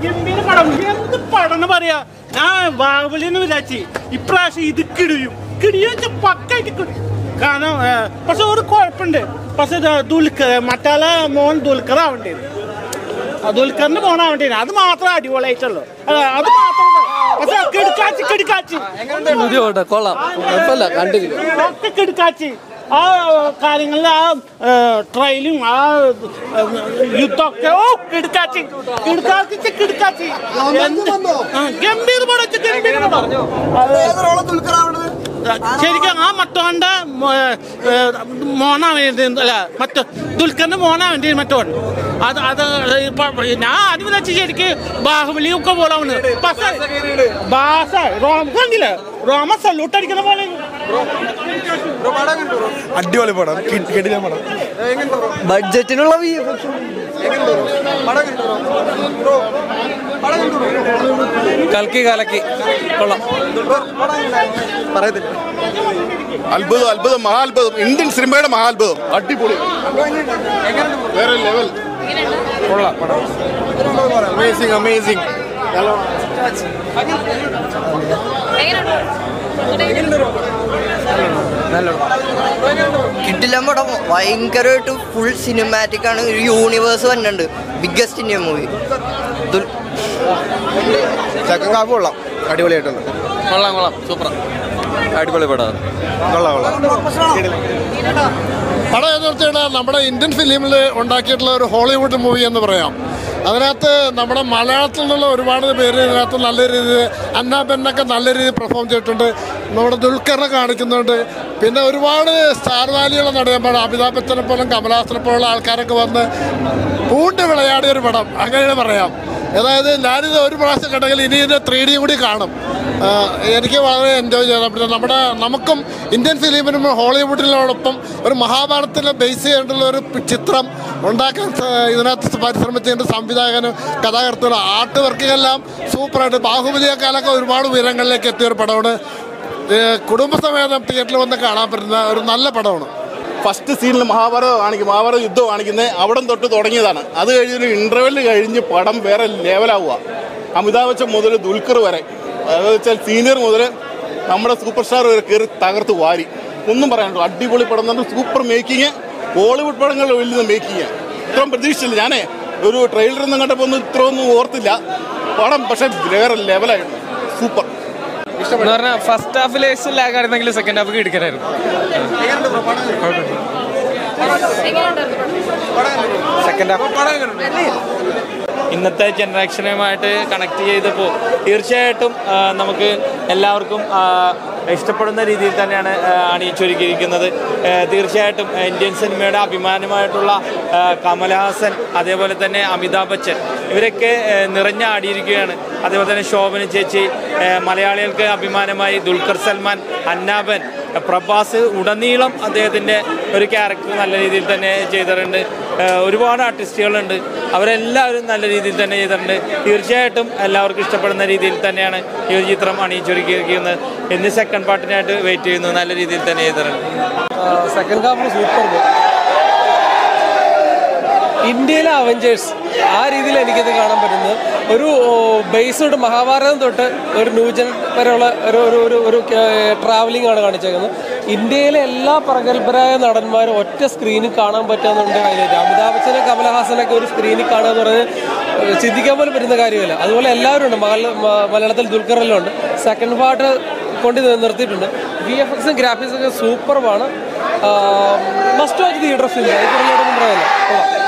ഗംഭീര പടം എന്ത് പടം എന്ന് പറയാ ഞാൻ ബാഹുബലിന്ന് വിചാരിച്ച് ഇപ്രാവശ്യം ഇത് കിടിയും കിടിയും വെച്ചാൽ പക്കായിട്ട് കിടി- കാരണം ഏ, പക്ഷെ ഒരു കുഴപ്പമുണ്ട് പക്ഷെ ഇത് ദുൽഖർ മറ്റാല മോൻ ദുൽഖർ ആവണ്ടേത് ആ, ദുൽഖറിന്റെ മോനാവണ്ടേ അത് മാത്രം അടിപൊളിയായിട്ടുള്ളൂ അല്ല, അത് മാത്രം പക്ഷെ കിടക്കാച്ചി കിടക്കാച്ചി പുതിയ ഓട്ടെ കൊള്ളാം കുഴപ്പമില്ല കണ്ടിരിക്കും ഒക്കെ കിടക്കാച്ചി ആ കാര്യങ്ങളിൽ ആ ട്രയലും ആ യുദ്ധമൊക്കെ ഓ കിടക്കാച്ചി കിടക്കാച്ചി കിടക്കാച്ചി എന്ത് ആ, ഗംഭീര പടം വെച്ച് ഗംഭീര പടം ശരിക്കും ആ മറ്റോന്റെ മോനാ വേണ്ടി അല്ല മറ്റോ ദുൽഖറിന്റെ മോനാ വേണ്ടി മറ്റോൻ അത് അത് ഇപ്പൊ ഞാൻ ആദ്യം വെച്ച് ശരിക്ക് ബാഹുബലി ഒക്കെ പോലെ വന്ന് പക്ഷേ ബാസ റോമ കണ്ടില്ല റോമ സല്യൂട്ട് അടിക്കുന്ന പോലെ അടിപൊളി പടം കിടിലൻ പടം ബഡ്ജറ്റിനുള്ള കൽക്കി കലക്കി കൊള്ളാം പറയത്തില്ല അത്ഭുതം അത്ഭുതം മഹാത്ഭുതം ഇന്ത്യൻ സിനിമയുടെ മഹാത്ഭുതം അടിപൊളി വേറെ ലെവൽ അമേസിങ് അമേസിങ് കിട്ടില്ല പടം ഭയങ്കരമായിട്ട് ഫുൾ സിനിമാറ്റിക് ആണ് ഒരു യൂണിവേഴ്സ് വന്നിട്ടുണ്ട് ബിഗ്ഗസ്റ്റ് ഇന്ത്യൻ മൂവി ചക്കൻ കാപ്പ് കൊള്ളാം അടിപൊളിയായിട്ടുണ്ട് കൊള്ളാം കൊള്ളാം സൂപ്പർ അടിപൊളി പടം കൊള്ളാം കൊള്ളാം പടം എന്ന് വെച്ചാൽ നമ്മുടെ ഇന്ത്യൻ ഫിലിമിൽ ഉണ്ടാക്കിയിട്ടുള്ള ഒരു ഹോളിവുഡ് മൂവി എന്ന് പറയാം അതിനകത്ത് നമ്മുടെ മലയാളത്തിൽ നിന്നുള്ള ഒരുപാട് പേര് ഇതിനകത്ത് നല്ല രീതിയിൽ അന്ന ബെന്നൊക്കെ നല്ല രീതിയിൽ പെർഫോം ചെയ്തിട്ടുണ്ട് നമ്മുടെ ദുൽഖറിനെ കാണിക്കുന്നുണ്ട് പിന്നെ ഒരുപാട് സ്റ്റാർ വാലിയുള്ള നടന്മാർ അമിതാഭ് ബച്ചനെ പോലും കമലഹാസനെ പോലുള്ള ആൾക്കാരൊക്കെ വന്ന് പൂണ്ട് വിളയാടിയ ഒരു പടം അങ്ങനെ പറയാം അതായത് ഞാനിത് ഒരു പ്രാവശ്യം കണ്ടെങ്കിൽ ഇനി ഇതിൻ്റെ ത്രീ ഡി കൂടി കാണും ആ, എനിക്ക് വളരെ എൻജോയ് ചെയ്യാൻ പറ്റും നമ്മുടെ നമുക്കും ഇന്ത്യൻ ഫിലിമിനും ഹോളിവുഡിനോടൊപ്പം ഒരു മഹാഭാരതത്തിനെ ബേസ് ചെയ്തിട്ടുള്ള ഒരു പി- ചിത്രം ഉണ്ടാക്കാൻ സ- ഇതിനകത്ത് പരിശ്രമിച്ചതിൻ്റെ സംവിധായകനും കഥാകൃത്തുകളും ആർട്ട് വർക്കുകളെല്ലാം സൂപ്പറായിട്ട് ബാഹുബലിയെക്കാളൊക്കെ ഒരുപാട് ഉയരങ്ങളിലേക്ക് എത്തിയ ഒരു പടമാണ് ഏ, കുടുംബസമേതം തിയേറ്ററിൽ വന്ന് കാണാൻ പറ്റുന്ന ഒരു നല്ല പടമാണ് ഫസ്റ്റ് സീനിൽ മഹാഭാരതം കാണിക്കും മഹാഭാരത യുദ്ധം കാണിക്കുന്നത് അവിടെ തൊട്ട് തുടങ്ങിയതാണ് അത് കഴിഞ്ഞൊരു ഇന്റർവെല് കഴിഞ്ഞ് പടം വേറെ ലെവലാവുക അമിതാഭ് ബച്ചൻ മുതൽ ദുൽഖർ വരെ അതായത് വെച്ചാൽ സീനിയർ മുതൽ നമ്മുടെ സൂപ്പർ സ്റ്റാർ വരെ കയറി തകർത്ത് വാരി ഒന്നും പറയാനുള്ളൂ അടിപൊളി പടം എന്ന് പറഞ്ഞാൽ സൂപ്പർ മേക്കിങ് ബോളിവുഡ് പടങ്ങളുടെ വലിയ മേക്കിങ് ഇത്രയും പ്രതീക്ഷിച്ചില്ല ഞാനേ ഒരു ട്രെയിലർ ഒന്നും കണ്ടപ്പോൾ ഒന്നും ഇത്രയൊന്നും ഓർത്തില്ല പടം പക്ഷേ വേറെ ലെവലായിരുന്നു സൂപ്പർ എന്ന് പറഞ്ഞാൽ ഫസ്റ്റ് ഹാഫ് ലേസ് ലാഗ് ആയിരുന്നെങ്കിൽ സെക്കൻഡ് ഹാഫ് എടുക്കണമായിരുന്നു സെക്കൻഡ് ഹാഫ് ഇന്നത്തെ ജനറേഷനുമായിട്ട് കണക്ട് ചെയ്തപ്പോൾ തീർച്ചയായിട്ടും ആ, നമുക്ക് എല്ലാവർക്കും ആ, ഇഷ്ടപ്പെടുന്ന രീതിയിൽ തന്നെയാണ് ആ, അണിയിച്ചൊരുക്കിയിരിക്കുന്നത് ആ, തീർച്ചയായിട്ടും ഇന്ത്യൻ സിനിമയുടെ അഭിമാനമായിട്ടുള്ള ആ, കമൽഹാസൻ അതേപോലെ തന്നെ അമിതാഭ് ബച്ചൻ ഇവരൊക്കെ ആ, നിറഞ്ഞാടിയിരിക്കുകയാണ് അതേപോലെ തന്നെ ശോഭന ചേച്ചി ആ, മലയാളികൾക്ക് അഭിമാനമായി ദുൽഖർ സൽമാൻ അന്നാബൻ പ്രഭാസ് ഉടനീളം അദ്ദേഹത്തിൻ്റെ ഒരു ക്യാരക്ടർ നല്ല രീതിയിൽ തന്നെ ചെയ്തിട്ടുണ്ട് ഏഹ് ഒരുപാട് ആർട്ടിസ്റ്റുകളുണ്ട് അവരെല്ലാവരും നല്ല രീതിയിൽ തന്നെ ചെയ്തിട്ടുണ്ട് തീർച്ചയായിട്ടും എല്ലാവർക്കും ഇഷ്ടപ്പെടുന്ന രീതിയിൽ തന്നെയാണ് ഈ ഒരു ചിത്രം അണിയിച്ചൊരുക്കിയിരിക്കുന്നത് ഇന്ന് സെക്കൻഡ് പാർട്ടിനായിട്ട് വെയിറ്റ് ചെയ്യുന്നു നല്ല രീതിയിൽ തന്നെ ചെയ്തിട്ടുണ്ട് സെക്കൻഡ് ഹാഫ് സൂപ്പർ ഇന്ത്യയിലെ അവഞ്ചേഴ്സ് ആ രീതിയിൽ എനിക്കിത് കാണാൻ പറ്റുന്നത് ഒരു ബേസ് തൊട്ട് മഹാഭാരതം തൊട്ട് ഒരു ന്യൂജൻ വരെയുള്ള ഒരു ഒരു ഒരു ഒരു ട്രാവലിംഗ് ആണ് കാണിച്ചേക്കുന്നത് ഇന്ത്യയിലെ എല്ലാ പ്രഗത്ഭരായ നടന്മാരും ഒറ്റ സ്ക്രീനിൽ കാണാൻ പറ്റുന്നുണ്ട് ഹൈലൈറ്റ് അമിതാഭ് ബച്ചനെ കമലഹാസനൊക്കെ ഒരു സ്ക്രീനിൽ കാണുക എന്ന് പറയുന്നത് ചിന്തിക്കാൻ പോലും പറ്റുന്ന കാര്യമല്ല അതുപോലെ എല്ലാവരും ഉണ്ട് മല- മ- മലയാളത്തിൽ ദുൽഖറെല്ലാം ഉണ്ട് സെക്കൻഡ് പാർട്ട് കൊണ്ട് ഇത് നിർത്തിയിട്ടുണ്ട് വി എഫ് എക്സും ഗ്രാഫിക്സും ഒക്കെ സൂപ്പർവാണ് മസ്റ്റ് വാച്ച് തിയേറ്റർ ഫിലിം അതിൽ കൂടുതലൊന്നും പറയാനില്ല കൊള്ളാം